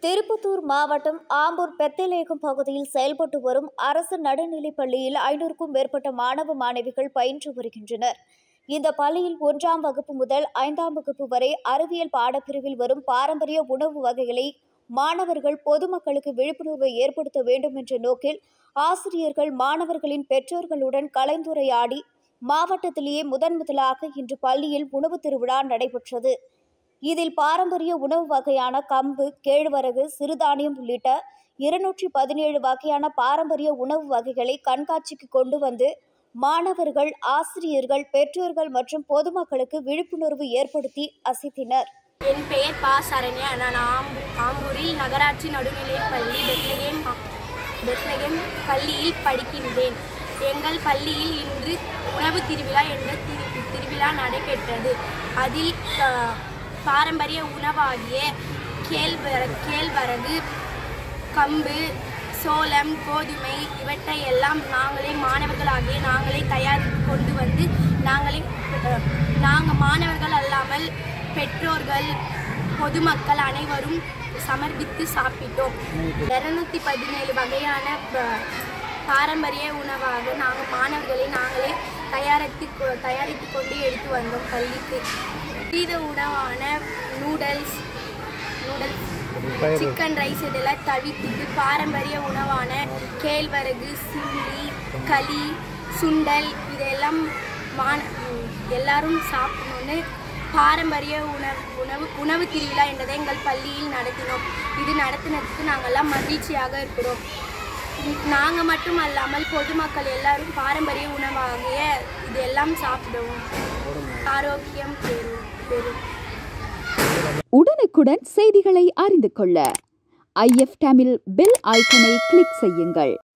திருப்பத்தூர் மாவட்டம் ஆம்பூர் பெத்தலேகம் பகுதியில் செயல்பட்டு வரும் அரசு நடுநிலைப் பள்ளியில் ஐநூறுக்கும் மேற்பட்ட மாணவ மாணவிகள் பயின்று வருகின்றனர் இந்த பள்ளியில் ஒன்றாம் வகுப்பு முதல் ஐந்தாம் வகுப்பு வரை அறிவியல் பாடப்பிரிவில் வரும் பாரம்பரிய உணவு வகைகளை மாணவர்கள் பொதுமக்களுக்கு விழிப்புணர்வை ஏற்படுத்த வேண்டும் என்ற நோக்கில் ஆசிரியர்கள் மாணவர்களின் பெற்றோர்களுடன் கலந்துரையாடி மாவட்டத்திலேயே முதன் முதலாக இன்று பள்ளியில் உணவு திருவிழா நடைபெற்றது இதில் பாரம்பரிய உணவு வகையான கம்பு கேழ்வரகு சிறுதானியம் உள்ளிட்ட இருநூற்றி பதினேழு வகையான பாரம்பரிய உணவு வகைகளை கண்காட்சிக்கு கொண்டு வந்து மாணவர்கள் ஆசிரியர்கள் பெற்றோர்கள் மற்றும் பொதுமக்களுக்கு விழிப்புணர்வு ஏற்படுத்தி அசைத்தினர் என் பெயர் பா சரண்யா நான் ஆம்பூ ஆம்பூரில் நகராட்சி நடுநிலைப் பள்ளி பெத்லகேம் பெத்லகேம் பள்ளியில் படிக்கின்றேன் எங்கள் பள்ளியில் இன்று உணவு திருவிழா என்ற திரு திருவிழா நடைபெற்றது அதில் அஹ், பாரம்பரிய உணவாகிய கேழ்வர கேழ்வரகு கம்பு சோளம் கோதுமை இவற்றை எல்லாம் நாங்களே மாணவர்களாகிய நாங்களே தயாரித்து கொண்டு வந்து நாங்களே அஹ், நாங்கள் மாணவர்கள் அல்லாமல் பெற்றோர்கள் பொதுமக்கள் அனைவரும் சமர்ப்பித்து சாப்பிட்டோம் இரநூத்தி பதினேழு வகையான ப- பாரம்பரிய உணவாக நாங்கள் மாணவர்களை நாங்களே தயாரித்து கொ- தயாரித்து கொண்டு எடுத்து வந்தோம் பள்ளிக்கு தீத உணவான நூடல்ஸ் நூடல்ஸ் சிக்கன் ரைஸ் இதெல்லாம் தவிர்த்துட்டு பாரம்பரிய உணவான கேழ்வரகு சில்லி களி சுண்டல் இதெல்லாம் மான எல்லாரும் சாப்பிடணும்னு பாரம்பரிய உணவு உணவு உணவு திருவிழா என்றதை எங்கள் பள்ளியில் நடத்தினோம் இது நடத்தினதுக்கு நாங்கள்லாம் மகிழ்ச்சியாக இருக்கிறோம் நாங்கள் மட்டும் அல்லாமல் பொதுமக்கள் எல்லாரும் பாரம்பரிய உணவாகிய இதெல்லாம் சாப்பிடுவோம் ஆரோக்கியம் பெறும் பெறும் உடனுக்குடன் செய்திகளை அறிந்து கொள்ள ஐஎஃப் தமிழ் பெல் ஐக்கனை கிளிக் செய்யுங்கள்